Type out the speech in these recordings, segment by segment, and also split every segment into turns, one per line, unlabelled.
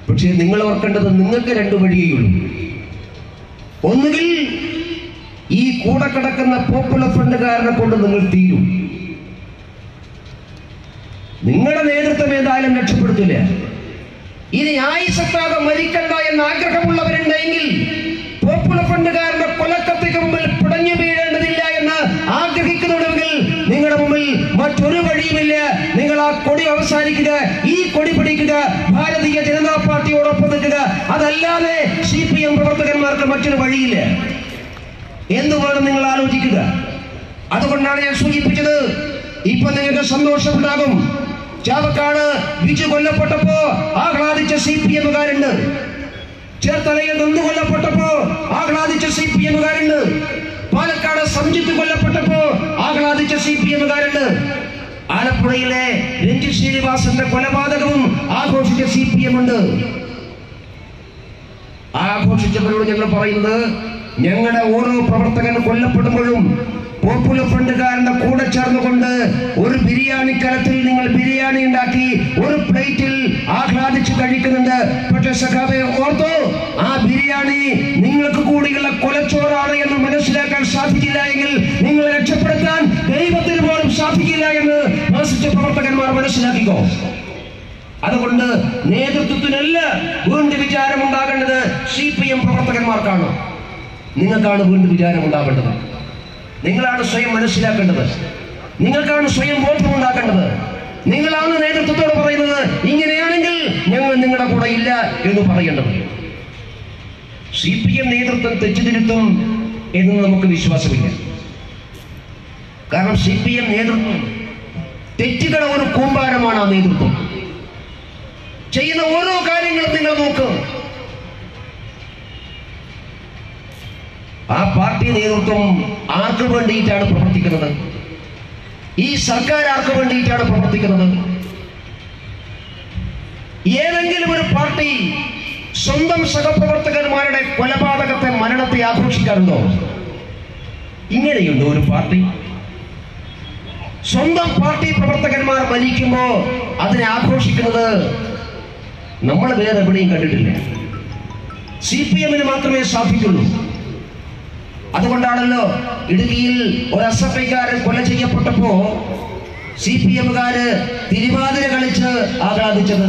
പക്ഷേ നിങ്ങൾ ഓർക്കേണ്ടത് നിങ്ങൾക്ക് രണ്ട് വഴിയേയുള്ളൂ ഒന്നുകിൽ ഈ കൂടെ കിടക്കുന്ന പോപ്പുലർ ഫ്രണ്ടുകാരനെ കൊണ്ട് നിങ്ങൾ തീരും നിങ്ങളുടെ നേതൃത്വം ഏതായാലും രക്ഷപ്പെടുത്തില്ല ഇനി ആയുസത്താതെ മരിക്കണ്ട എന്ന് ആഗ്രഹമുള്ളവരുണ്ടെങ്കിൽ പോപ്പുലർ ഫ്രണ്ടുകാരന്റെ കൊലക്കത്തിക്ക് മുമ്പിൽ പിടഞ്ഞു വീഴേണ്ടതില്ല എന്ന് ആഗ്രഹിക്കുന്നുണ്ടെങ്കിൽ നിങ്ങളുടെ മുമ്പിൽ മറ്റൊരു വഴിയുമില്ല നിങ്ങൾ ആ കൊടി അവസാനിക്കുക ഈ കൊടി പിടിക്കുക ഭാരതീയ ജനതാ പാർട്ടിയോടൊപ്പം നിൽക്കുക അതല്ലാതെ സി പി എം പ്രവർത്തകന്മാർക്ക് മറ്റൊരു വഴിയില്ല എന്ത് വേണം നിങ്ങൾ ആലോചിക്കുക അതുകൊണ്ടാണ് ഞാൻ സൂചിപ്പിച്ചത് ഇപ്പൊ നിങ്ങൾക്ക് സന്തോഷമുണ്ടാകും ചാവക്കാട് ബിജു കൊല്ലപ്പെട്ടപ്പോ ആഹ്ലാദിച്ച സി പി എമ്മുകാരുണ്ട് ചേർത്തലയിൽ നിന്ന് കൊല്ലപ്പെട്ടപ്പോ ആഹ്ലാദിച്ച സി പി എമ്മുകാരുണ്ട് പാലക്കാട് സംജിത്ത് കൊല്ലപ്പെട്ടപ്പോ ആഹ്ലാദിച്ച സി പി എമ്മുകാരുണ്ട് ആലപ്പുഴയിലെ രഞ്ജിത് ശ്രീനിവാസന്റെ കൊലപാതകവും ആഘോഷിച്ച സി പി എം ഉണ്ട് ആഘോഷിച്ചവരോട് ഞങ്ങൾ പറയുന്നത് ഞങ്ങളുടെ ഓരോ പ്രവർത്തകൻ കൊല്ലപ്പെടുമ്പോഴും പോപ്പുലർ ഫ്രണ്ടുകാരന്റെ കൂടെ ചേർന്നുകൊണ്ട് ഒരു ബിരിയാണി കലത്തിൽ നിങ്ങൾ ബിരിയാണി ഉണ്ടാക്കി ഒരു പ്ലേറ്റിൽ ആഹ്ലാദിച്ച് കഴിക്കുന്നുണ്ട് പക്ഷെ സഖാബെ ഓർത്തോ ആ ബിരിയാണി നിങ്ങൾക്ക് കൂടിയുള്ള കൊലച്ചോറാണ് എന്ന് മനസ്സിലാക്കാൻ സാധിക്കില്ല എങ്കിൽ നിങ്ങളെ രക്ഷപ്പെടുത്താൻ ദൈവത്തിന് പോലും സാധിക്കില്ല എന്ന് മാസിച്ച പ്രവർത്തകന്മാർ മനസ്സിലാക്കിക്കോ അതുകൊണ്ട് നേതൃത്വത്തിനല്ല വീണ്ടും വിചാരം ഉണ്ടാകേണ്ടത് സി പി എം പ്രവർത്തകന്മാർക്കാണ് നിങ്ങൾക്കാണ് വീണ്ടും വിചാരം ഉണ്ടാവേണ്ടത് നിങ്ങളാണ് സ്വയം മനസ്സിലാക്കേണ്ടത് നിങ്ങൾക്കാണ് സ്വയം ബോധം ഉണ്ടാക്കേണ്ടത് നിങ്ങളാണ് നേതൃത്വത്തോട് പറയുന്നത് ഇങ്ങനെയാണെങ്കിൽ ഞങ്ങൾ നിങ്ങളുടെ കൂടെ ഇല്ല എന്ന് പറയേണ്ടത് സി പി എം നേതൃത്വം തെറ്റിതിരുത്തും എന്ന് നമുക്ക് വിശ്വാസമില്ല കാരണം സി പി എം നേതൃത്വം തെറ്റുകളുടെ ഒരു കൂമ്പാരമാണ് ആ നേതൃത്വം ചെയ്യുന്ന ഓരോ കാര്യങ്ങളും നിങ്ങൾ നോക്കും ആ പാർട്ടി നേതൃത്വം ആർക്ക് വേണ്ടിയിട്ടാണ് പ്രവർത്തിക്കുന്നത് ഈ സർക്കാർ ആർക്ക് വേണ്ടിയിട്ടാണ് പ്രവർത്തിക്കുന്നത് ഏതെങ്കിലും ഒരു പാർട്ടി സ്വന്തം സഹപ്രവർത്തകന്മാരുടെ കൊലപാതകത്തെ മരണത്തെ ആഘോഷിക്കാറുണ്ടോ ഇങ്ങനെയുണ്ടോ ഒരു പാർട്ടി സ്വന്തം പാർട്ടി പ്രവർത്തകന്മാർ മരിക്കുമ്പോ അതിനെ ആഘോഷിക്കുന്നത് നമ്മൾ വേറെ എവിടെയും കണ്ടിട്ടില്ല സി പി എമ്മിന് മാത്രമേ സാധിക്കുള്ളൂ അതുകൊണ്ടാണല്ലോ ഇടുക്കിയിൽ ഒരു എസ് എഫ് ഐക്കാരൻ കൊല ചെയ്യപ്പെട്ടപ്പോ സി പി എമ്മുകാര് തിരുവാതിര കളിച്ച് ആഹ്ലാദിച്ചത്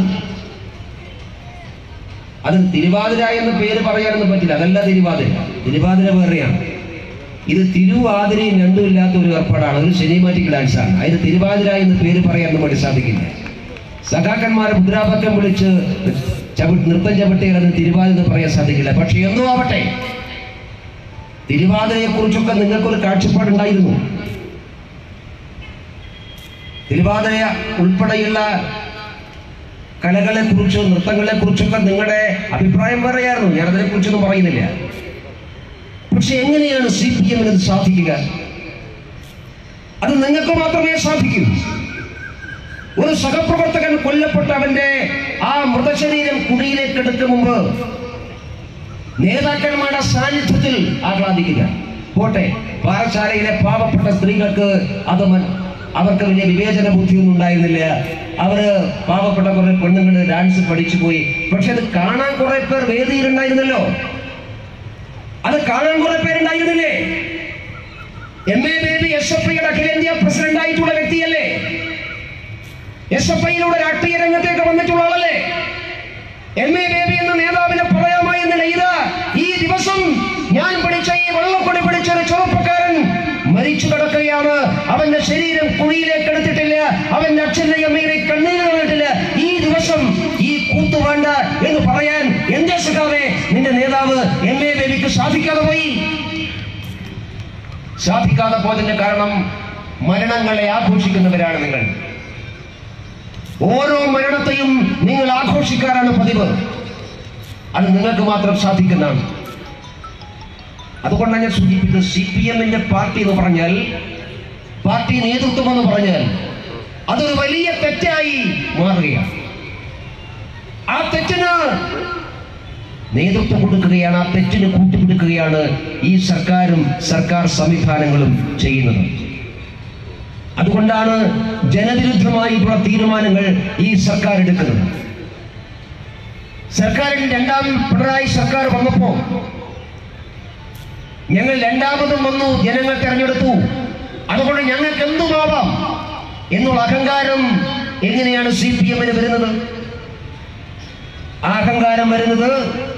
അത് തിരുവാതിര എന്ന് പേര് പറയാനൊന്നും പറ്റില്ല അതല്ല തിരുവാതിര തിരുവാതിര വേറെയാണ് ഇത് തിരുവാതിരയും രണ്ടും ഇല്ലാത്ത ഒരു ഏർപ്പാടാണ് ഒരു സിനിമാറ്റിക് ഡാൻസ് ആണ് അതിന് തിരുവാതിര എന്ന് പേര് പറയാനൊന്നും വേണ്ടി സാധിക്കില്ല സഖാക്കന്മാരെ മുദ്രാവാക്യം വിളിച്ച് ചവി- നൃത്തം ചവിട്ടിയാൽ തിരുവാതിര എന്ന് പറയാൻ സാധിക്കില്ല പക്ഷെ എന്തോ ആവട്ടെ തിരുവാതിരയെ കുറിച്ചൊക്കെ നിങ്ങൾക്കൊരു കാഴ്ചപ്പാടുണ്ടായിരുന്നു തിരുവാതിര ഉൾപ്പെടെയുള്ള കലകളെ കുറിച്ച് നൃത്തങ്ങളെ കുറിച്ചൊക്കെ നിങ്ങളുടെ അഭിപ്രായം പറയായിരുന്നു ഞാൻ അതിനെ കുറിച്ചൊന്നും പറയുന്നില്ല പക്ഷെ എങ്ങനെയാണ് സി പി എമ്മിന് ഇത് സാധിക്കുക അത് നിങ്ങൾക്ക് മാത്രമേ സാധിക്കൂ ഒരു സഹപ്രവർത്തകൻ കൊല്ലപ്പെട്ട അവന്റെ ആ മൃതശരീരം കുടിയിലേക്ക് എടുക്കും മുമ്പ് നേതാക്കന്മാരുടെ സാന്നിധ്യത്തിൽ ആഹ്ലാദിക്കുക പോട്ടെ പാറശാലയിലെ പാവപ്പെട്ട സ്ത്രീകൾക്ക് അത് മ- അവർക്ക് വലിയ വിവേചന ബുദ്ധിയൊന്നും ഉണ്ടായിരുന്നില്ല അവര് പാവപ്പെട്ട കുറെ പെണ്ണുങ്ങൾ ഡാൻസ് പഠിച്ചു പോയി പക്ഷെ അത് കാണാൻ കുറെ പേർ വേദിയിലുണ്ടായിരുന്നല്ലോ അത് കാണാൻ കുറെ പേരുണ്ടായിരുന്നില്ലേ M A Baby S F ഐയുടെ അഖിലേന്ത്യാ പ്രസിഡന്റ് ആയിട്ടുള്ള വ്യക്തിയല്ലേ എസ് എഫ് ഐയിലൂടെ രാഷ്ട്രീയ രംഗത്തേക്ക് വന്നിട്ടുള്ള ആളല്ലേ എം എ ബേബി എന്ന നേതാവിനെ പറയാമായിരുന്നില്ല ഇതാ ഈ ദിവസം ഞാൻ പിടിച്ച ഈ വെള്ളക്കൊടി പിടിച്ച ഒരു ചെറുപ്പക്കാരൻ മരിച്ചു കിടക്കുകയാണ് അവന്റെ ശരീരം കുഴിയിലേക്ക് എടുത്തിട്ടില്ല അവന്റെ അച്ഛന്റെ അമ്മയുടെ കണ്ണീര് കണ്ടിട്ടില്ല ഈ ദിവസം ഈ കൂത്തു വേണ്ട എന്ന് പറയാൻ എന്തേ സഖാവേ നിന്റെ നേതാവ് എം എ ബേബിക്ക് സാധിക്കാതെ പോയി സാധിക്കാതെ പോയതിന്റെ കാരണം മരണങ്ങളെ ആഘോഷിക്കുന്നവരാണ് നിങ്ങൾ ഓരോ മരണത്തെയും നിങ്ങൾ ആഘോഷിക്കാറാണ് പതിവ് അത് നിങ്ങൾക്ക് മാത്രം സാധിക്കുന്നതാണ് അതുകൊണ്ടാണ് ഞാൻ സൂചിപ്പിച്ചത് സി പി എമ്മിന്റെ പാർട്ടി എന്ന് പറഞ്ഞാൽ പാർട്ടി നേതൃത്വം എന്ന് പറഞ്ഞാൽ അതൊരു വലിയ തെറ്റായി മാറുകയാണ് ആ തെറ്റിന് നേതൃത്വം കൊടുക്കുകയാണ് ആ തെറ്റിന് കൂട്ടുപിടിക്കുകയാണ് ഈ സർക്കാരും സർക്കാർ സംവിധാനങ്ങളും ചെയ്യുന്നത് അതുകൊണ്ടാണ് ജനവിരുദ്ധമായിട്ടുള്ള തീരുമാനങ്ങൾ ഈ സർക്കാർ എടുക്കുന്നത് സർക്കാരിൽ രണ്ടാം പിണറായി സർക്കാർ വന്നപ്പോ ഞങ്ങൾ രണ്ടാമതും വന്നു ജനങ്ങൾ തെരഞ്ഞെടുത്തു അതുകൊണ്ട് ഞങ്ങൾക്ക് എന്തുമാവാം എന്നുള്ള അഹങ്കാരം എങ്ങനെയാണ് സി പി എമ്മിന് വരുന്നത് ആ അഹങ്കാരം വരുന്നത്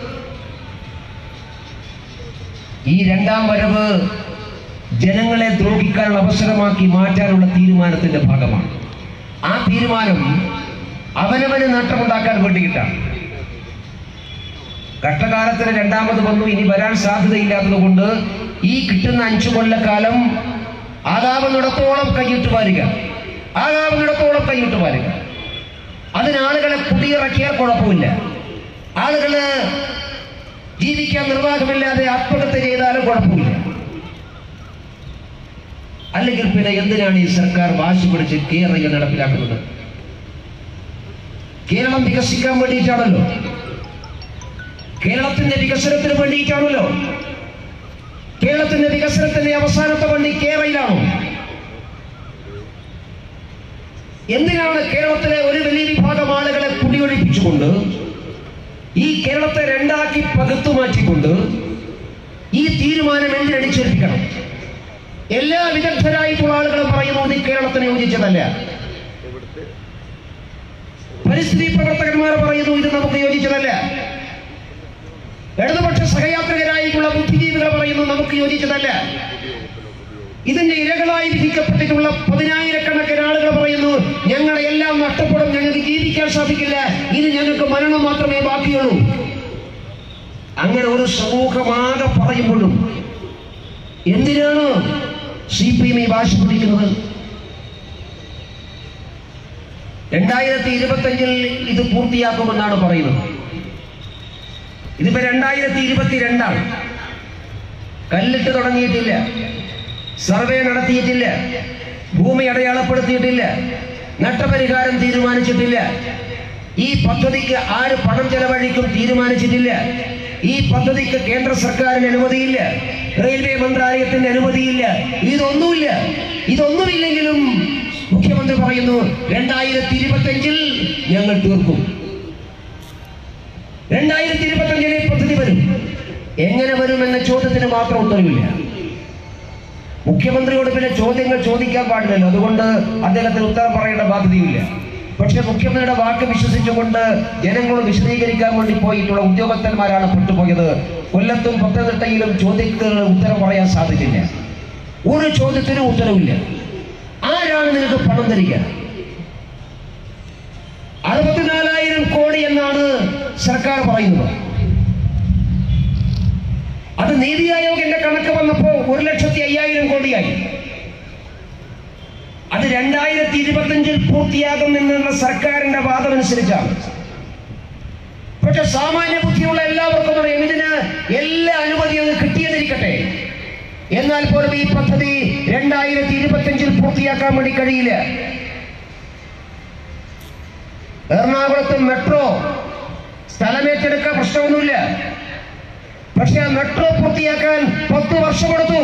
ഈ രണ്ടാം വരവ് ജനങ്ങളെ ദ്രോഹിക്കാനുള്ള അവസരമാക്കി മാറ്റാനുള്ള തീരുമാനത്തിന്റെ ഭാഗമാണ് ആ തീരുമാനം അവനവന് നേട്ടമുണ്ടാക്കാൻ വേണ്ടിയിട്ടാണ് കഷ്ടകാലത്തിന് രണ്ടാമത് വന്നു ഇനി വരാൻ സാധ്യതയില്ലാത്തത് കൊണ്ട് ഈ കിട്ടുന്ന അഞ്ചു കൊല്ലക്കാലം ആകാവുന്നിടത്തോളം കൈയിട്ട് വാരുക ആകാവുന്നിടത്തോളം കൈയിട്ട് വാരുക അതിന് ആളുകളെ കുടിയിറക്കിയാൽ കുഴപ്പമില്ല ആളുകള് ജീവിക്കാൻ നിർവാഹമില്ലാതെ ആത്മഹത്യ ചെയ്താലും കുഴപ്പമില്ല അല്ലെങ്കിൽ പിന്നെ എന്തിനാണ് ഈ സർക്കാർ വാശി പിടിച്ച് കേരള നടപ്പിലാക്കുന്നത് കേരളം വികസിക്കാൻ വേണ്ടിയിട്ടാണല്ലോ കേരളത്തിന്റെ വികസനത്തിന് വേണ്ടിയിട്ടാണല്ലോ കേരളത്തിന്റെ വികസനത്തിന്റെ അവസാനത്തെ വണ്ടി കേരളയിലാണോ എന്തിനാണ് കേരളത്തിലെ ഒരു വലിയ വിഭാഗം ആളുകളെ കുടിയൊഴിപ്പിച്ചുകൊണ്ട് ഈ കേരളത്തെ രണ്ടാക്കി പകുത്തു മാറ്റിക്കൊണ്ട് ഈ തീരുമാനം എന്തിനടിച്ചേൽപ്പിക്കണം എല്ലാ വിദഗ്ധരായിട്ടുള്ള ആളുകളും പറയുന്നു ഇത് കേരളത്തിന് യോജിച്ചതല്ല പരിസ്ഥിതി പ്രവർത്തകന്മാർ പറയുന്നു ഇത് നമുക്ക് യോജിച്ചതല്ല ഇടതുപക്ഷ സഹയാത്രികരായിട്ടുള്ള ബുദ്ധിജീവികൾ പറയുന്നു നമുക്ക് യോജിച്ചതല്ല ഇതിന്റെ ഇരകളായി വിധിക്കപ്പെട്ടിട്ടുള്ള പതിനായിരക്കണക്കിന് ആളുകൾ പറയുന്നു ഞങ്ങളെ എല്ലാം നഷ്ടപ്പെടും ഞങ്ങൾക്ക് ജീവിക്കാൻ സാധിക്കില്ല ഇത് ഞങ്ങൾക്ക് മരണം മാത്രമേ ബാക്കിയുള്ളൂ അങ്ങനെ ഒരു സമൂഹമാകെ പറയുമ്പോഴും എന്തിനാണ് സി പി എം ഈ വാശി പിടിക്കുന്നത് രണ്ടായിരത്തി ഇരുപത്തഞ്ചിൽ ഇത് പൂർത്തിയാക്കുമെന്നാണ് പറയുന്നത് ഇതിപ്പോ രണ്ടായിരത്തി ഇരുപത്തിരണ്ടാണ് കല്ലിട്ട് തുടങ്ങിയിട്ടില്ല സർവേ നടത്തിയിട്ടില്ല ഭൂമി അടയാളപ്പെടുത്തിയിട്ടില്ല നഷ്ടപരിഹാരം തീരുമാനിച്ചിട്ടില്ല ഈ പദ്ധതിക്ക് ആര് പണം ചെലവഴിക്കും തീരുമാനിച്ചിട്ടില്ല ഈ പദ്ധതിക്ക് കേന്ദ്ര സർക്കാരിന് അനുമതിയില്ല റെയിൽവേ മന്ത്രാലയത്തിന്റെ അനുമതിയില്ല ഇതൊന്നുമില്ല ഇതൊന്നുമില്ലെങ്കിലും മുഖ്യമന്ത്രി പറയുന്നു രണ്ടായിരത്തി ഇരുപത്തഞ്ചിൽ ഞങ്ങൾ തീർക്കും രണ്ടായിരത്തി ഇരുപത്തഞ്ചിലെ പദ്ധതി വരും എങ്ങനെ വരും എന്ന ചോദ്യത്തിന് മാത്രം ഉത്തരവില്ല മുഖ്യമന്ത്രിയോട് പിന്നെ ചോദ്യങ്ങൾ ചോദിക്കാൻ പാടില്ലല്ലോ അതുകൊണ്ട് അദ്ദേഹത്തിന് ഉത്തരം പറയേണ്ട ബാധ്യതയില്ല പക്ഷെ മുഖ്യമന്ത്രിയുടെ വാക്ക് വിശ്വസിച്ചുകൊണ്ട് ജനങ്ങളോട് വിശദീകരിക്കാൻ വേണ്ടി പോയിട്ടുള്ള ഉദ്യോഗസ്ഥന്മാരാണ് പെട്ടുപോയത് കൊല്ലത്തും പത്തനംതിട്ടയിലും ചോദ്യത്തിന് ഉത്തരം പറയാൻ സാധിക്കില്ല ഒരു ചോദ്യത്തിനും ഉത്തരവില്ല ആരാണ് നിനക്ക് പണം തരിക അറുപത്തിനാലായിരം കോടി എന്നാണ് സർക്കാർ പറയുന്നത് അത് നീതി ആയോഗിന്റെ കണക്ക് വന്നപ്പോ ഒരു ലക്ഷത്തി അയ്യായിരം കോടിയായി അത് രണ്ടായിരത്തി ഇരുപത്തിയഞ്ചിൽ പൂർത്തിയാകും എന്നുള്ള സർക്കാരിന്റെ വാദമനുസരിച്ചാണ് പക്ഷെ സാമാന്യ ബുദ്ധിയുള്ള എല്ലാവർക്കും അറിയാം ഇതിന് എല്ലാ അനുമതിയും അങ്ങ് കിട്ടിയെന്നിരിക്കട്ടെ എന്നാൽ പോലും ഈ പദ്ധതി രണ്ടായിരത്തി ഇരുപത്തിയഞ്ചിൽ പൂർത്തിയാക്കാൻ വേണ്ടി കഴിയില്ല എറണാകുളത്ത് മെട്രോ സ്ഥലമേറ്റെടുക്കാൻ പ്രശ്നമൊന്നുമില്ല പക്ഷെ ആ മെട്രോ പൂർത്തിയാക്കാൻ പത്ത് വർഷമെടുത്തു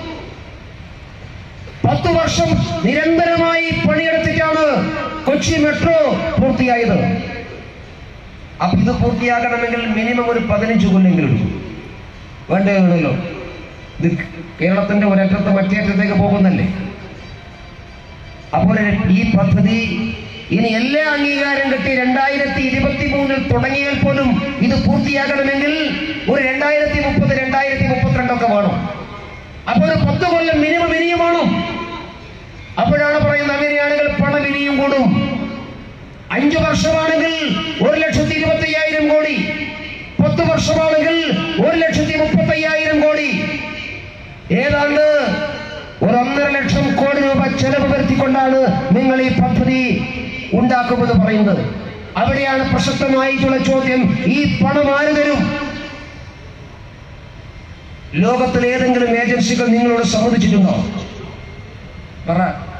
പത്ത് വർഷം നിരന്തരമായി പണിയെടുത്തിട്ടാണ് കൊച്ചി മെട്രോ പൂർത്തിയായത് അപ്പൊ ഇത് പൂർത്തിയാക്കണമെങ്കിൽ മിനിമം ഒരു പതിനഞ്ച് കൊല്ലെങ്കിലും എടുക്കും വേണ്ടേ വേണമല്ലോ ഇത് കേരളത്തിന്റെ ഒരറ്റത്ത് മറ്റേ അറ്റത്തേക്ക് പോകുന്നല്ലേ അപ്പോൾ ഈ പദ്ധതി ഇനി എല്ലാ അംഗീകാരം കിട്ടി രണ്ടായിരത്തി ഇരുപത്തി മൂന്നിൽ തുടങ്ങിയാൽ പോലും ഇത് പൂർത്തിയാക്കണമെങ്കിൽ ഒരു രണ്ടായിരത്തി മുപ്പത് രണ്ടായിരത്തി മുപ്പത്തിരണ്ടൊക്കെ വേണം അപ്പൊ ഒരു പത്ത് കൊല്ലം മിനിമം ഇനിയും വേണം അപ്പോഴാണ് പറയുന്നത് അങ്ങനെയാണെങ്കിൽ പണം ഇനിയും കൂടും അഞ്ചു വർഷമാണെങ്കിൽ ഒരു ലക്ഷത്തി ഇരുപത്തി അയ്യായിരം കോടി പത്ത് വർഷമാണെങ്കിൽ ഒരു ലക്ഷത്തി മുപ്പത്തി അയ്യായിരം കോടി ഏതാണ്ട് ഒരു ഒന്നര ലക്ഷം കോടി രൂപ ചെലവ് വരുത്തിക്കൊണ്ടാണ് നിങ്ങൾ ഈ പദ്ധതി ഉണ്ടാക്കുമെന്ന് പറയുന്നത് അവിടെയാണ് പ്രസക്തമായിട്ടുള്ള ചോദ്യം ഈ പണം ആര് തരും ലോകത്തിലെ ഏതെങ്കിലും ഏജൻസികൾ നിങ്ങളോട് സമ്മതിച്ചിട്ടുണ്ടോ പറ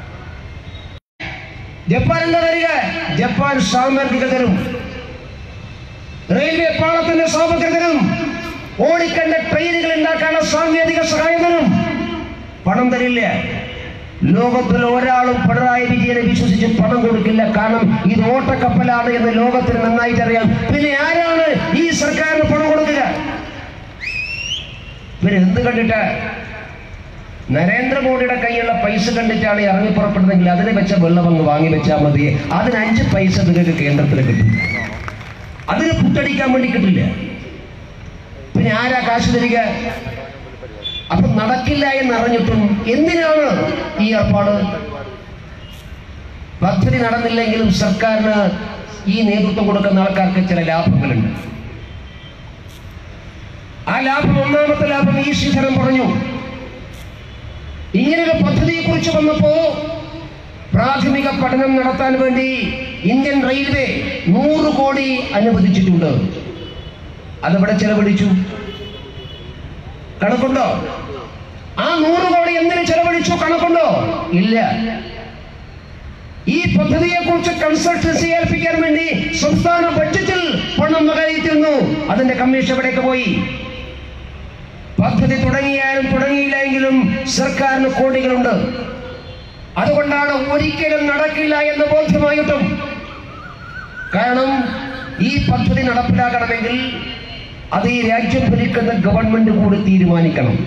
ജപ്പാൻ എന്താ തരിക ജപ്പാൻ സാമ്പത്തിക തരും റെയിൽവേ പാളത്തിന്റെ സാമ്പത്തിക തരും ഓടിക്കണ്ട ട്രെയിനുകൾ ഉണ്ടാക്കാനുള്ള സാങ്കേതിക സഹായം തരും പണം തരില്ല ലോകത്തിൽ ഒരാളും പിണറായി വിജയനെ വിശ്വസിച്ച് പണം കൊടുക്കില്ല കാരണം ഇത് ഓട്ടക്കപ്പലാണ് എന്ന് ലോകത്തിന് നന്നായിട്ട് അറിയാം പിന്നെ ആരാണ് ഈ സർക്കാരിന് പണം കൊടുക്കുക പിന്നെ എന്ത് കണ്ടിട്ട് നരേന്ദ്രമോദിയുടെ കയ്യിലുള്ള പൈസ കണ്ടിട്ടാണ് ഇറങ്ങി പുറപ്പെടുന്നതെങ്കിൽ അതിനെ വെച്ച വെള്ളം അങ്ങ് വാങ്ങി വെച്ചാൽ മതി അതിന് അഞ്ച് പൈസ നിങ്ങൾക്ക് കേന്ദ്രത്തിൽ കിട്ടും അതിന് പുട്ടടിക്കാൻ വേണ്ടി കിട്ടില്ല പിന്നെ ആരാ കാശ് തരിക അപ്പൊ നടക്കില്ല എന്നറിഞ്ഞിട്ടും എന്തിനാണ് ഈ ഏർപ്പാട് പദ്ധതി നടന്നില്ലെങ്കിലും സർക്കാരിന് ഈ നേതൃത്വം കൊടുക്കുന്ന ആൾക്കാർക്ക് ചില ലാഭങ്ങളുണ്ട് ആ ലാഭം ഒന്നാമത്തെ ലാഭം ഈ ശിഖരം പറഞ്ഞു ഇങ്ങനൊരു പദ്ധതിയെ കുറിച്ച് വന്നപ്പോ പ്രാഥമിക പഠനം നടത്താൻ വേണ്ടി ഇന്ത്യൻ റെയിൽവേ നൂറ് കോടി അനുവദിച്ചിട്ടുണ്ട് അതിവിടെ ചെലവഴിച്ചു കണക്കുണ്ടോ ആ നൂറ് കോടി എന്തിനു ചെലവഴിച്ചു കണക്കുണ്ടോ ഇല്ല ഈ പദ്ധതിയെ കുറിച്ച് കൺസൾട്ടൻസി ഏൽപ്പിക്കാൻ വേണ്ടി സംസ്ഥാന ബഡ്ജറ്റിൽ പണം വകയിരുത്തുന്നു അതിന്റെ കമ്മീഷൻ എവിടേക്ക് പോയി പദ്ധതി തുടങ്ങിയാലും തുടങ്ങിയില്ലെങ്കിലും സർക്കാരിന് കോടികളുണ്ട് അതുകൊണ്ടാണ് ഒരിക്കലും നടക്കില്ല എന്ന് ബോധ്യമായിട്ടും കാരണം ഈ പദ്ധതി നടപ്പിലാക്കണമെങ്കിൽ അത് ഈ രാജ്യം ഭരിക്കുന്ന ഗവൺമെന്റ് കൂടി തീരുമാനിക്കണം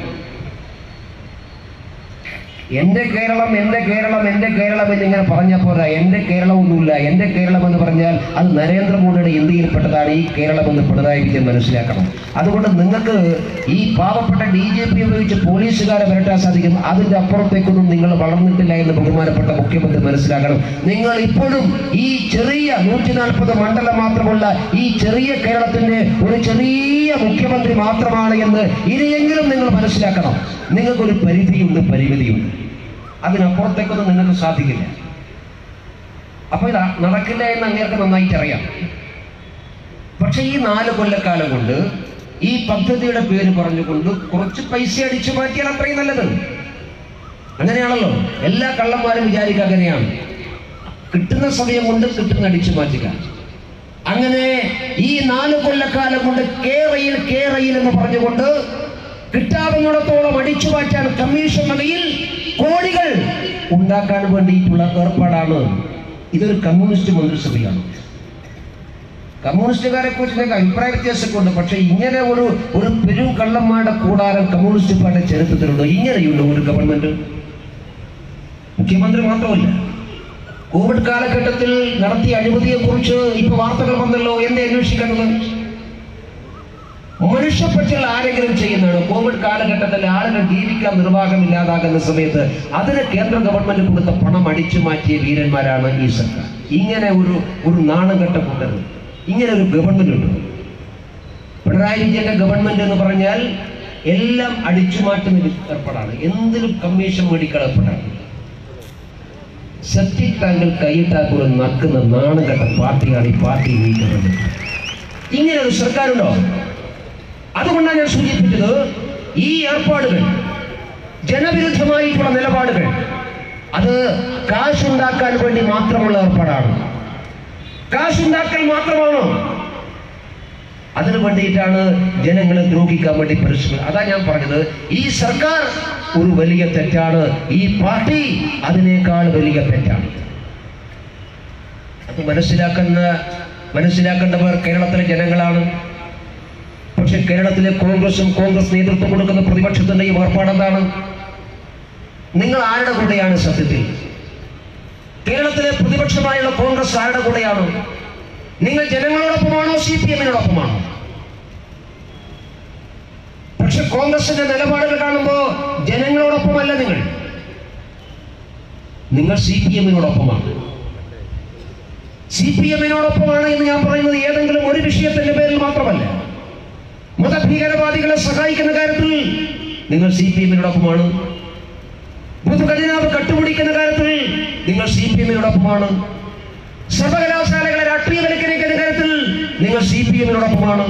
എന്റെ കേരളം എന്റെ കേരളം എന്റെ കേരളം എന്നിങ്ങനെ പറഞ്ഞ പോരാ എന്റെ കേരളമൊന്നുമില്ല എന്റെ കേരളം എന്ന് പറഞ്ഞാൽ അത് നരേന്ദ്രമോദിയുടെ ഇന്ത്യയിൽപ്പെട്ടതാണ് ഈ കേരളം എന്ന് പിണറായി വിജയൻ മനസ്സിലാക്കണം അതുകൊണ്ട് നിങ്ങൾക്ക് ഈ പാവപ്പെട്ട ഡി ജെ പി ഉപയോഗിച്ച് പോലീസുകാരെ വരട്ടാൻ സാധിക്കും അതിന്റെ അപ്പുറത്തേക്കൊന്നും നിങ്ങൾ വളർന്നിട്ടില്ല എന്ന് ബഹുമാനപ്പെട്ട മുഖ്യമന്ത്രി മനസ്സിലാക്കണം നിങ്ങൾ ഇപ്പോഴും ഈ ചെറിയ നൂറ്റി നാൽപ്പത് മണ്ഡലം മാത്രമുള്ള ഈ ചെറിയ കേരളത്തിന്റെ ഒരു ചെറിയ മുഖ്യമന്ത്രി മാത്രമാണ് എന്ന് ഇനിയെങ്കിലും നിങ്ങൾ മനസ്സിലാക്കണം നിങ്ങൾക്കൊരു പരിധിയുണ്ട് പരിമിതിയുണ്ട് അതിനപ്പുറത്തേക്കൊന്നും നിങ്ങൾക്ക് സാധിക്കില്ല അപ്പൊ ഇത് നടക്കില്ല എന്ന് അങ്ങേർക്ക് നന്നായിട്ട് അറിയാം പക്ഷെ ഈ നാല് കൊല്ലക്കാലം കൊണ്ട് ഈ പദ്ധതിയുടെ പേര് പറഞ്ഞുകൊണ്ട് കുറച്ച് പൈസ അടിച്ചു മാറ്റിയാൽ അത്രയും നല്ലത് അങ്ങനെയാണല്ലോ എല്ലാ കള്ളന്മാരും വിചാരിക്കുക അങ്ങനെയാണ് കിട്ടുന്ന സമയം കൊണ്ട് കിട്ടുന്ന അടിച്ചു മാറ്റുക അങ്ങനെ ഈ നാല് കൊല്ലക്കാലം കൊണ്ട് കേരയിൽ കേരയിൽ എന്ന് പറഞ്ഞുകൊണ്ട് കിട്ടാവുന്നിടത്തോളം അടിച്ചു മാറ്റാൻ കമ്മീഷൻ വകയിൽ കോടികൾ ഉണ്ടാക്കാൻ വേണ്ടിയിട്ടുള്ള ഏർപ്പാടാണ് ഇതൊരു കമ്മ്യൂണിസ്റ്റ് മന്ത്രിസഭയാണ് കമ്മ്യൂണിസ്റ്റുകാരെ കുറിച്ച് നിങ്ങൾക്ക് അഭിപ്രായ വ്യത്യാസമൊക്കെ ഉണ്ട് പക്ഷെ ഇങ്ങനെ ഒരു ഒരു പെരും കള്ളന്മാരുടെ കൂടാരം കമ്മ്യൂണിസ്റ്റ് പാർട്ടി ചരിത്രത്തിലുണ്ടോ ഇങ്ങനെയുണ്ട് ഒരു ഗവൺമെന്റ് മുഖ്യമന്ത്രി മാത്രമല്ല കോവിഡ് കാലഘട്ടത്തിൽ നടത്തിയ അഴിമതിയെ കുറിച്ച് ഇപ്പൊ വാർത്തകൾ വന്നല്ലോ എന്നെ അന്വേഷിക്കുന്നത് മനുഷ്യപ്പറ്റുകൾ ആരെങ്കിലും ചെയ്യുന്നതാണ് കോവിഡ് കാലഘട്ടത്തിൽ ആളുകൾ ജീവിക്കാൻ നിർവാഹമില്ലാതാകുന്ന സമയത്ത് അതിന് കേന്ദ്ര ഗവൺമെന്റ് കൊടുത്ത പണം അടിച്ചു മാറ്റിയ വീരന്മാരാണ് ഈ സർക്കാർ ഇങ്ങനെ ഒരു ഒരു നാണംകെട്ട കൂട്ടരുത് ഇങ്ങനെ ഒരു ഗവൺമെന്റ് ഉണ്ട് പിണറായി വിജയന്റെ ഗവൺമെന്റ് എന്ന് പറഞ്ഞാൽ എല്ലാം അടിച്ചു മാറ്റുന്ന ഒരു ഏർപ്പാടാണ് എന്തിനും കമ്മീഷൻ മേടിക്കാൻ ഏർപ്പാടാണ് സെപ്റ്റിക് ടാങ്കിൽ കൈയിട്ടാക്കുള്ള നക്കുന്ന നാണംകെട്ട പാർട്ടിയാണ് ഈ പാർട്ടി നീക്കുന്നത് ഇങ്ങനെ ഒരു സർക്കാരുണ്ടോ അതുകൊണ്ടാണ് ഞാൻ സൂചിപ്പിച്ചത് ഈ ഏർപ്പാടുകൾ ജനവിരുദ്ധമായിട്ടുള്ള നിലപാടുകൾ അത് കാശുണ്ടാക്കാൻ വേണ്ടി മാത്രമുള്ള ഏർപ്പാടാണ് കാശുണ്ടാക്കൽ മാത്രമാണോ അതിനു വേണ്ടിയിട്ടാണ് ജനങ്ങളെ ദ്രോഹിക്കാൻ വേണ്ടി പരിശ്രമിക്കുന്നത് അതാ ഞാൻ പറഞ്ഞത് ഈ സർക്കാർ ഒരു വലിയ തെറ്റാണ് ഈ പാർട്ടി അതിനേക്കാൾ വലിയ തെറ്റാണ് അത് മനസ്സിലാക്കുന്ന മനസ്സിലാക്കേണ്ടവർ കേരളത്തിലെ ജനങ്ങളാണ് പക്ഷെ കേരളത്തിലെ കോൺഗ്രസും കോൺഗ്രസ് നേതൃത്വം കൊടുക്കുന്ന പ്രതിപക്ഷത്തിന്റെ ഈ ഏർപ്പാട് എന്താണ് നിങ്ങൾ ആരുടെ കൂടെയാണ് സത്യത്തിൽ കേരളത്തിലെ പ്രതിപക്ഷമായുള്ള കോൺഗ്രസ് ആരുടെ കൂടെയാണ് നിങ്ങൾ ജനങ്ങളോടൊപ്പമാണോ സി പി എമ്മിനോടൊപ്പമാണോ പക്ഷെ കോൺഗ്രസിന്റെ നിലപാടുകൾ കാണുമ്പോൾ ജനങ്ങളോടൊപ്പമല്ല നിങ്ങൾ നിങ്ങൾ സി പി എമ്മിനോടൊപ്പമാണ് സി പി എമ്മിനോടൊപ്പമാണ് എന്ന് ഞാൻ പറയുന്നത് ഏതെങ്കിലും ഒരു വിഷയത്തിന്റെ പേരിൽ മാത്രമല്ല മതഭീകരവാദികളെ സഹായിക്കുന്ന കാര്യത്തിൽ നിങ്ങൾ സി പി എമ്മിനോടൊപ്പമാണ് പൊതുഖജനാവ് കട്ടുപിടിക്കുന്ന കാര്യത്തിൽ നിങ്ങൾ സി പി എമ്മിനോടൊപ്പമാണ് സർവകലാശാലകളെ രാഷ്ട്രീയവൽക്കരിക്കുന്ന കാര്യത്തിൽ നിങ്ങൾ സി പി എമ്മിനോടൊപ്പമാണ്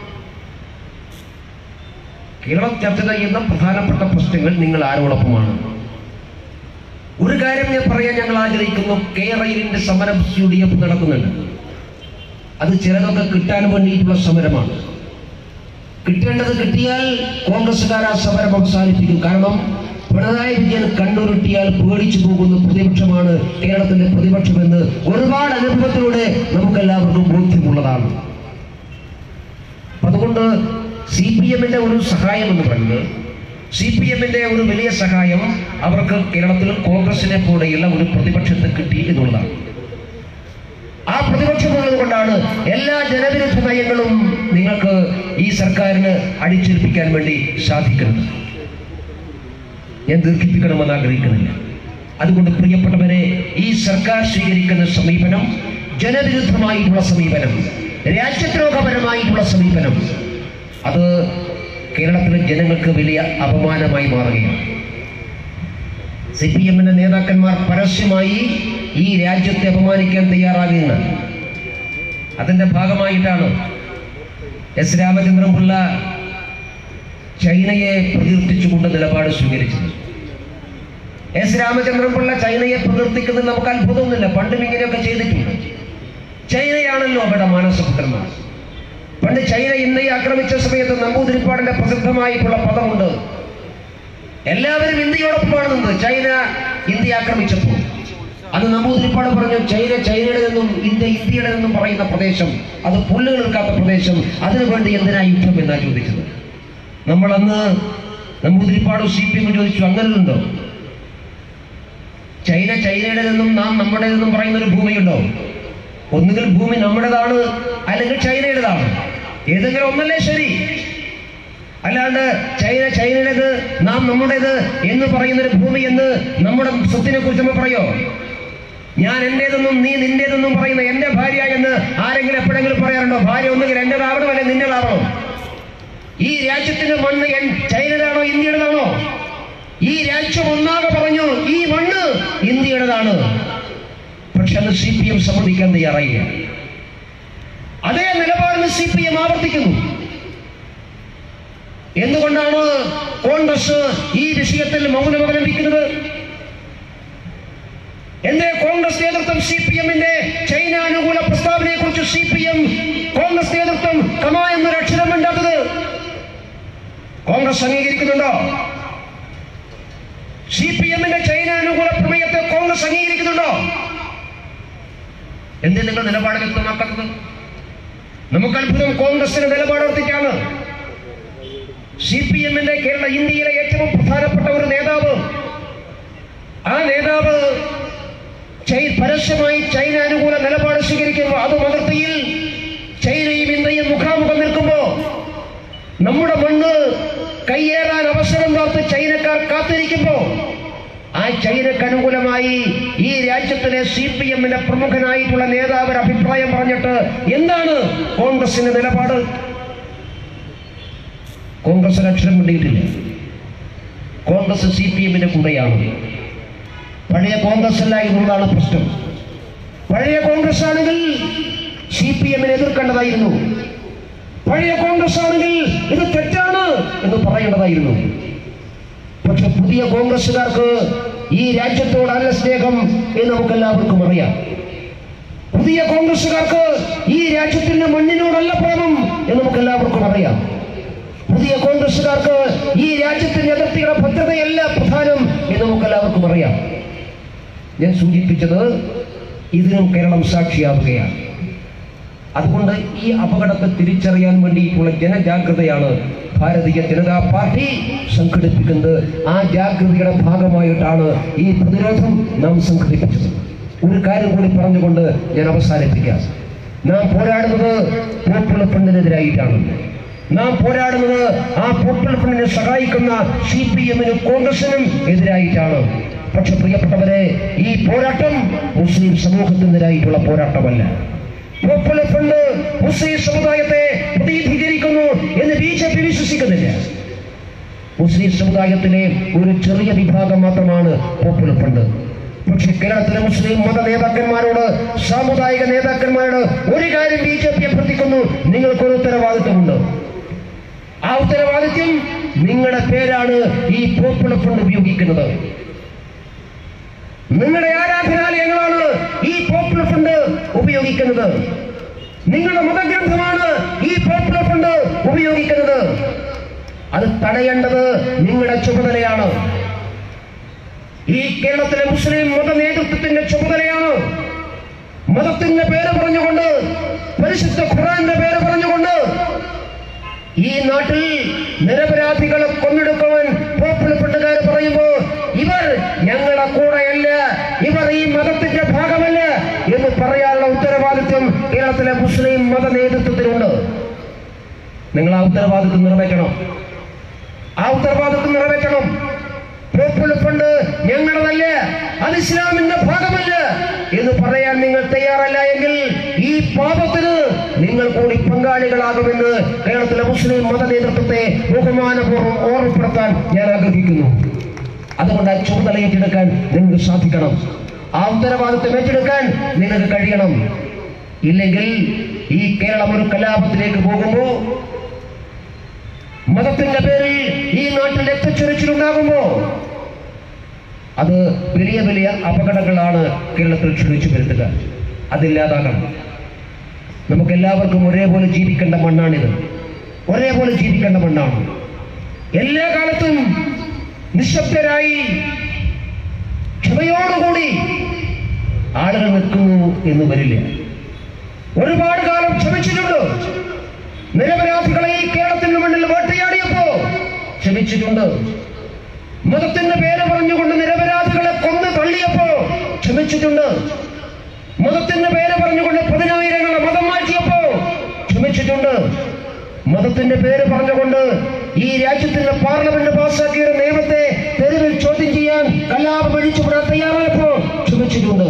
കേരളം ചർച്ച ചെയ്യുന്ന പ്രധാനപ്പെട്ട പ്രശ്നങ്ങൾ നിങ്ങൾ ആരോടൊപ്പമാണ് ഒരു കാര്യം ഞാൻ പറയാൻ ഞങ്ങൾ ആഗ്രഹിക്കുന്നു കേരളയിലിന്റെ സമരം യു ഡി എഫ് നടക്കുന്നുണ്ട് അത് ചിലതൊക്കെ കിട്ടാൻ വേണ്ടിയിട്ടുള്ള സമരമാണ് കിട്ടേണ്ടത് കിട്ടിയാൽ കോൺഗ്രസ്സുകാർ ആ സമരം അവസാനിപ്പിക്കും കാരണം പിണറായി വിജയൻ കണ്ണുരുട്ടിയാൽ പേടിച്ചു പോകുന്ന പ്രതിപക്ഷമാണ് കേരളത്തിന്റെ പ്രതിപക്ഷമെന്ന് ഒരുപാട് അനുഭവത്തിലൂടെ നമുക്കെല്ലാവർക്കും ബോധ്യമുള്ളതാണ് അപ്പൊ അതുകൊണ്ട് സി പി എമ്മിന്റെ ഒരു സഹായം എന്ന് പറയുന്നത് സി പി എമ്മിന്റെ ഒരു വലിയ സഹായം അവർക്ക് കേരളത്തിൽ കോൺഗ്രസിനെ പോലെയുള്ള ഒരു പ്രതിപക്ഷത്തെ കിട്ടി എന്നുള്ളതാണ് ആ പ്രതിപക്ഷമുള്ളത് കൊണ്ടാണ് എല്ലാ ജനവിരുദ്ധ നയങ്ങളും നിങ്ങൾക്ക് ഈ സർക്കാരിന് അടിച്ചേൽപ്പിക്കാൻ വേണ്ടി സാധിക്കുന്നത് ഞാൻ ദീർഘിപ്പിക്കണമെന്ന് ആഗ്രഹിക്കുന്നില്ല അതുകൊണ്ട് പ്രിയപ്പെട്ടവരെ ഈ സർക്കാർ സ്വീകരിക്കുന്ന സമീപനം ജനവിരുദ്ധമായിട്ടുള്ള സമീപനം രാജ്യദ്രോഹപരമായിട്ടുള്ള സമീപനം അത് കേരളത്തിലെ ജനങ്ങൾക്ക് വലിയ അപമാനമായി മാറുകയാണ് സി പി എമ്മിന്റെ നേതാക്കന്മാർ പരസ്യമായി ഈ രാജ്യത്തെ അപമാനിക്കാൻ തയ്യാറാകുകയാണ് അതിന്റെ ഭാഗമായിട്ടാണ് എസ് രാമചന്ദ്രൻ പിള്ള ചൈനയെ പ്രകീർത്തിച്ചുകൊണ്ട് നിലപാട് സ്വീകരിച്ചത് എസ് രാമചന്ദ്രൻ പിള്ള ചൈനയെ പ്രകീർത്തിക്കുന്നത് നമുക്ക് അത്ഭുതമൊന്നുമില്ല പണ്ടും ഇങ്ങനെയൊക്കെ ചെയ്തിട്ടുണ്ട് ചൈനയാണല്ലോ അവിടെ മാനസപുത്രന്മാർ പണ്ട് ചൈന ഇന്ത്യയെ ആക്രമിച്ച സമയത്ത് നമ്പൂതിരിപ്പാടിന്റെ പ്രസിദ്ധമായിട്ടുള്ള പദമുണ്ട് എല്ലാവരും ഇന്ത്യയോടൊപ്പമാണ് നിന്നത് ചൈന ഇന്ത്യ ആക്രമിച്ചപ്പോൾ അന്ന് നമ്പൂതിരിപ്പാട് പറഞ്ഞു ചൈന ചൈനയുടെ നിന്നും ഇന്ത്യ ഇന്ത്യയുടെ നിന്നും പറയുന്ന പ്രദേശം അത് പുല്ലുകൾ നിൽക്കാത്ത പ്രദേശം അതിനു വേണ്ടി എന്തിനാ യുദ്ധം എന്നാ ചോദിച്ചത് നമ്മൾ അന്ന് നമ്പൂതിരിപ്പാട് സി പി എം ചോദിച്ചു അങ്ങനെയുണ്ടോ ചൈന ചൈനയുടെ നിന്നും നാം നമ്മുടെ നിന്നും പറയുന്ന ഒരു ഭൂമിയുണ്ടോ ഒന്നുകിൽ ഭൂമി നമ്മുടേതാണ് അല്ലെങ്കിൽ ചൈനയുടേതാണ് ഏതെങ്കിലും ഒന്നല്ലേ ശരി അല്ലാണ്ട് ചൈന ചൈനയുടേത് നാം നമ്മുടേത് എന്ന് പറയുന്ന ഒരു ഭൂമി എന്ന് നമ്മുടെ സ്വത്തിനെ കുറിച്ച് നമ്മൾ പറയോ ഞാൻ എന്റേതെന്നും നീ നിന്റേതെന്നും പറയുന്ന എന്റെ ഭാര്യ എന്ന് ആരെങ്കിലും എപ്പോഴെങ്കിലും പറയാറുണ്ടോ ഭാര്യ ഒന്നുകിൽ എന്റേതാവണോ അല്ലെ നിന്റേതാവണോ ഈ രാജ്യത്തിന്റെ മണ്ണ് എൻ- ചൈനയുടേതാണോ ഇന്ത്യയുടേതാണോ ഈ രാജ്യം ഒന്നാകെ പറഞ്ഞു ഈ മണ്ണ് ഇന്ത്യയുടേതാണ് പക്ഷെ അത് സി പി എം സമ്മതിക്കാൻ തയ്യാറായില്ല അതേ നിലപാടിന് സി പി എം ആവർത്തിക്കുന്നു എന്തുകൊണ്ടാണ് കോൺഗ്രസ് ഈ വിഷയത്തിൽ മൗനം അവലംബിക്കുന്നത് എന്റെ കോൺഗ്രസ് നേതൃത്വം സി പി എമ്മിന്റെ ചൈന അനുകൂല പ്രസ്താവനയെ കുറിച്ച് സി പി എം കോൺഗ്രസ് നേതൃത്വം കമ എന്നൊരു അക്ഷരം വേണ്ടാത്തത് കോൺഗ്രസ് അംഗീകരിക്കുന്നുണ്ടോ സി പി എമ്മിന്റെ ചൈന അനുകൂല പ്രമേയത്തെ കോൺഗ്രസ് അംഗീകരിക്കുന്നുണ്ടോ എന്തിന് നിങ്ങൾ നിലപാട് വ്യക്തമാക്കുന്നത് നമുക്ക് അത്ഭുതം കോൺഗ്രസിന്റെ നിലപാടർത്തിക്കാണ് സി പി എമ്മിന്റെ കേരള ഇന്ത്യയിലെ ഏറ്റവും പ്രധാനപ്പെട്ട ഒരു നേതാവ് ആ നേതാവ് ചൈ- പരസ്യമായി ചൈന അനുകൂല നിലപാട് സ്വീകരിക്കുമ്പോൾ അതും അതിർത്തിയിൽ ചൈനയും ഇന്ത്യയും മുഖാമുഖം നിൽക്കുമ്പോ നമ്മുടെ മണ്ണ് കയ്യേറാൻ അവസരം കാത്ത് ചൈനക്കാർ കാത്തിരിക്കുമ്പോ ആ ചൈനക്ക് അനുകൂലമായി ഈ രാജ്യത്തിലെ സി പി എമ്മിന്റെ പ്രമുഖനായിട്ടുള്ള നേതാവ് ഒരു അഭിപ്രായം പറഞ്ഞിട്ട് എന്താണ് കോൺഗ്രസിന്റെ നിലപാട് കോൺഗ്രസ് ഒരു അക്ഷരം മിണ്ടിയിട്ടില്ല കോൺഗ്രസ് സി പി എമ്മിന്റെ കൂടെയാണ് പഴയ കോൺഗ്രസ് അല്ല എന്നുള്ളതാണ് പ്രശ്നം പഴയ കോൺഗ്രസ് ആണെങ്കിൽ സി പി എമ്മിനെ എതിർക്കേണ്ടതായിരുന്നു പഴയ കോൺഗ്രസ് ആണെങ്കിൽ ഇത് തെറ്റാണ് എന്ന് പറയേണ്ടതായിരുന്നു പക്ഷെ പുതിയ കോൺഗ്രസ്സുകാർക്ക് ഈ രാജ്യത്തോടല്ല സ്നേഹം എന്ന് നമുക്ക് എല്ലാവർക്കും അറിയാം പുതിയ കോൺഗ്രസ്സുകാർക്ക് ഈ രാജ്യത്തിന്റെ മണ്ണിനോടല്ല പ്രേമം എന്ന് നമുക്ക് എല്ലാവർക്കും അറിയാം പുതിയ കോൺഗ്രസ്സുകാർക്ക് ഈ രാജ്യത്തിന്റെ അതിർത്തിയുടെ ഭദ്രതയല്ല പ്രധാനം എന്ന് നമുക്ക് എല്ലാവർക്കും അറിയാം ഞാൻ സൂചിപ്പിച്ചത് ഇതിനും കേരളം സാക്ഷിയാവുകയാണ് അതുകൊണ്ട് ഈ അപകടത്തെ തിരിച്ചറിയാൻ വേണ്ടിയിട്ടുള്ള ജനജാഗ്രതയാണ് ഭാരതീയ ജനതാ പാർട്ടി സംഘടിപ്പിക്കുന്നത് ആ ജാഗ്രതയുടെ ഭാഗമായിട്ടാണ് ഈ പ്രതിരോധം നാം സംഘടിപ്പിച്ചത് ഒരു കാര്യം കൂടി പറഞ്ഞുകൊണ്ട് ഞാൻ അവസാനിപ്പിക്കാം നാം പോരാടുന്നത് പോപ്പുലർ ഫ്രണ്ടിനെതിരായിട്ടാണ് നാം പോരാടുന്നത് ആ പോപ്പുലർ ഫ്രണ്ടിനെ സഹായിക്കുന്ന സി പി എമ്മിനും കോൺഗ്രസിനും എതിരായിട്ടാണ് പക്ഷെ പ്രിയപ്പെട്ടവരെ ഈ പോരാട്ടം മുസ്ലിം സമൂഹത്തിനെതിരായിട്ടുള്ള പോരാട്ടമല്ല പോപ്പുലർ ഫ്രണ്ട് മുസ്ലിം സമുദായത്തെ പ്രതിനിധീകരിക്കുന്നു എന്ന് ബി ജെ പി വിശ്വസിക്കുന്നില്ല മുസ്ലിം സമുദായത്തിലെ ഒരു ചെറിയ വിഭാഗം മാത്രമാണ് പോപ്പുലർ ഫ്രണ്ട് പക്ഷെ കേരളത്തിലെ മുസ്ലിം മത നേതാക്കന്മാരോട് സാമുദായിക നേതാക്കന്മാരോട് ഒരു കാര്യം ബി ജെ പി അഭ്യർത്ഥിക്കുന്നു നിങ്ങൾക്കൊരു ഉത്തരവാദിത്വമുണ്ട് ആ ഉത്തരവാദിത്യം നിങ്ങളുടെ പേരാണ് ഈ പോപ്പുലർ ഫ്രണ്ട് ഉപയോഗിക്കുന്നത് നിങ്ങളുടെ ആരാധനാലയങ്ങളാണ് ഈ പോപ്പുലർ ഫണ്ട് ഉപയോഗിക്കുന്നത് നിങ്ങളുടെ മതഗ്രന്ഥമാണ് ഈ പോപ്പുലർ ഫണ്ട് ഉപയോഗിക്കുന്നത് അത് തടയേണ്ടത് നിങ്ങളുടെ ചുമതലയാണ് ഈ കേരളത്തിലെ മുസ്ലിം മത നേതൃത്വത്തിന്റെ ചുമതലയാണ് മതത്തിന്റെ പേര് പറഞ്ഞുകൊണ്ട് പരിശുദ്ധ ഖുറാന്റെ പേര് പറഞ്ഞുകൊണ്ട് ഈ നാട്ടിൽ നിരപരാധികളെ കൊന്നെടുക്കുവാൻ പോപ്പിളപ്പെട്ടുകാർ പറയുമ്പോ ഇവർ ഞങ്ങളുടെ കൂടെയല്ല ഇവർ ഈ മതത്തിന്റെ ഭാഗമല്ല എന്ന് പറയാനുള്ള ഉത്തരവാദിത്വം കേരളത്തിലെ മുസ്ലിം മത നേതൃത്വത്തിനുണ്ട് നിങ്ങൾ ആ ഉത്തരവാദിത്വം നിറവേറ്റണം ആ ഉത്തരവാദിത്വം നിറവേറ്റണം പോപ്പുലർ ഫണ്ട് ഞങ്ങളതല്ല അത് ഇസ്ലാമിന്റെ ഭാഗമല്ല എന്ന് പറയാൻ നിങ്ങൾ തയ്യാറല്ല എങ്കിൽ ഈ പാപത്തിന് നിങ്ങൾ കൂടി പങ്കാളികളാകുമെന്ന് കേരളത്തിലെ മുസ്ലിം മത നേതൃത്വത്തെ ബഹുമാനപൂർവ്വം ഓർമ്മപ്പെടുത്താൻ ഞാൻ ആഗ്രഹിക്കുന്നു അതുകൊണ്ട് ആ ചുമതല ഏറ്റെടുക്കാൻ നിങ്ങൾക്ക് സാധിക്കണം ആ ഉത്തരവാദിത്വം ഏറ്റെടുക്കാൻ നിങ്ങൾക്ക് കഴിയണം ഇല്ലെങ്കിൽ ഈ കേരളം ഒരു കലാപത്തിലേക്ക് പോകുമ്പോ മതത്തിന്റെ പേരിൽ ഈ നാട്ടിൽ രക്തച്ചൊരിച്ചിലുണ്ടാകുമ്പോ അത് വലിയ വലിയ അപകടങ്ങളാണ് കേരളത്തിൽ ക്ഷണിച്ചു വരുത്തുക അതില്ലാതാകണം നമുക്ക് എല്ലാവർക്കും ഒരേപോലെ ജീവിക്കേണ്ട മണ്ണാണിത് ഒരേപോലെ ജീവിക്കേണ്ട മണ്ണാണ് എല്ലാ കാലത്തും നിശബ്ദരായി ക്ഷമയോടുകൂടി ആളുകൾ നിൽക്കുന്നു എന്ന് വരില്ല ഒരുപാട് കാലം ക്ഷമിച്ചിട്ടുണ്ട് നിരപരാധികളെ ഈ കേരളത്തിന്റെ മണ്ണിൽ വേട്ടയാടിയപ്പോ ക്ഷമിച്ചിട്ടുണ്ട് മതത്തിന്റെ പേര് പറഞ്ഞുകൊണ്ട് നിരപരാധികളെ കൊന്നു തള്ളിയപ്പോ ക്ഷമിച്ചിട്ടുണ്ട് മതത്തിന്റെ പേര് പറഞ്ഞുകൊണ്ട് പതിനായിരങ്ങളെ മതം മാറ്റിയപ്പോ ക്ഷമിച്ചിട്ടുണ്ട് മതത്തിന്റെ പേര് പറഞ്ഞുകൊണ്ട് ഈ രാജ്യത്തിന്റെ പാർലമെന്റ് പാസ്സാക്കിയ ഒരു നിയമത്തെ തെരുവിൽ ചോദ്യം ചെയ്യാൻ കലാപം അഴിച്ചുവിടാൻ തയ്യാറായപ്പോ ക്ഷമിച്ചിട്ടുണ്ട്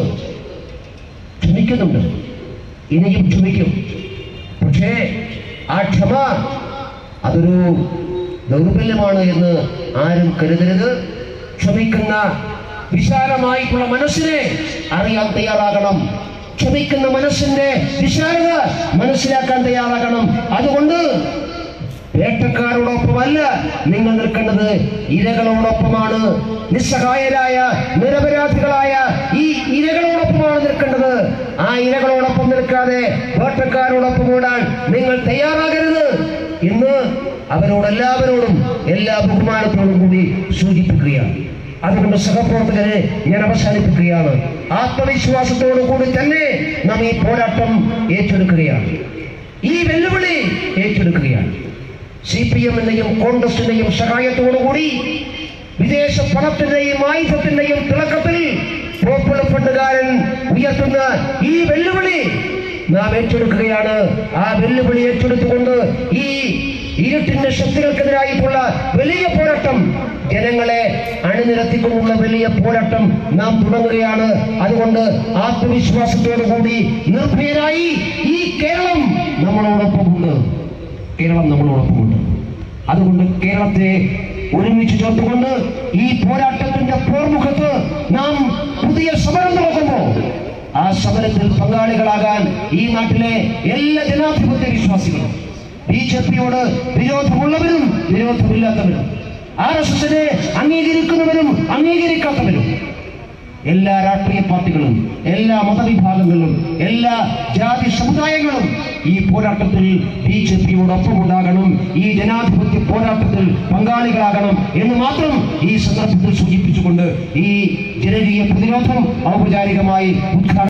ക്ഷമിക്കുന്നുണ്ട് ഇനിയും ക്ഷമിക്കും പക്ഷേ ആ ക്ഷമ അതൊരു ദൗർബല്യമാണ് എന്ന് ആരും കരുതരുത് ക്ഷമിക്കുന്ന വിശാലമായിട്ടുള്ള മനസ്സിനെ അറിയാൻ തയ്യാറാകണം ക്ഷമിക്കുന്ന മനസ്സിന്റെ വിശാലത മനസ്സിലാക്കാൻ തയ്യാറാകണം അതുകൊണ്ട് വേട്ടക്കാരോടൊപ്പമല്ല നിങ്ങൾ നിൽക്കേണ്ടത് ഇരകളോടൊപ്പമാണ് നിസ്സഹായരായ നിരപരാധികളായ ഈ ഇരകളോടൊപ്പമാണ് നിൽക്കേണ്ടത് ആ ഇരകളോടൊപ്പം നിൽക്കാതെ വേട്ടക്കാരോടൊപ്പം ഓടാൻ നിങ്ങൾ തയ്യാറാകരുത് ഇന്ന് അവരോടെല്ലാവരോടും എല്ലാ ബഹുമാനത്തോടും കൂടി സൂചിപ്പിക്കുകയാണ് അതുകൊണ്ട് സഹപ്രവർത്തകരെ ഞാൻ അവസാനിപ്പിക്കുകയാണ് ആത്മവിശ്വാസത്തോടു കൂടി തന്നെ നാം ഈ പോരാട്ടം ഏറ്റെടുക്കുകയാണ് ഈ വെല്ലുവിളി ഏറ്റെടുക്കുകയാണ് സി പി എമ്മിന്റെയും കോൺഗ്രസിന്റെയും സഹായത്തോടുകൂടി വിദേശ പണത്തിന്റെയും ആയുധത്തിന്റെയും തിളക്കത്തിൽ പോപ്പുലർ ഫണ്ടുകാരൻ ഉയർത്തുന്ന ഈ വെല്ലുവിളി നാം ഏറ്റെടുക്കുകയാണ് ആ വെല്ലുവിളി ഏറ്റെടുത്തുകൊണ്ട് ഈ ഇരുട്ടിന്റെ ശക്തികൾക്കെതിരായിട്ടുള്ള വലിയ പോരാട്ടം ജനങ്ങളെ അണിനിരത്തിക്കൊണ്ടുള്ള വലിയ പോരാട്ടം നാം തുടങ്ങുകയാണ് അതുകൊണ്ട് ആത്മവിശ്വാസത്തോടു കൂടി നിർഭയരായി ഈ കേരളം നമ്മളോടൊപ്പമുണ്ട് കേരളം നമ്മളോടൊപ്പമുണ്ട് അതുകൊണ്ട് കേരളത്തെ ഒരുമിച്ച് ചേർത്തുകൊണ്ട് ഈ പോരാട്ടത്തിന്റെ പോർമുഖത്ത് നാം പുതിയ സമരം നടക്കുമ്പോൾ ആ സമരത്തിൽ പങ്കാളികളാകാൻ ഈ നാട്ടിലെ എല്ലാ ജനാധിപത്യ വിശ്വാസികളും ബി ജെ പിയോട് വിരോധമുള്ളവരും വിരോധമില്ലാത്തവരും ആർ എസ് എസിനെ അംഗീകരിക്കുന്നവരും അംഗീകരിക്കാത്തവരും എല്ലാ രാഷ്ട്രീയ പാർട്ടികളും എല്ലാ മതവിഭാഗങ്ങളും എല്ലാ ജാതി സമുദായങ്ങളും ഈ പോരാട്ടത്തിൽ ബി ജെ പിയോടൊപ്പം ഉണ്ടാകണം ഈ ജനാധിപത്യ പോരാട്ടത്തിൽ പങ്കാളികളാകണം എന്ന് മാത്രം ഈ സന്ദർഭത്തിൽ സൂചിപ്പിച്ചുകൊണ്ട് ഈ ജനകീയ പ്രതിരോധം ഔപചാരികമായി ഉദ്ഘാടനം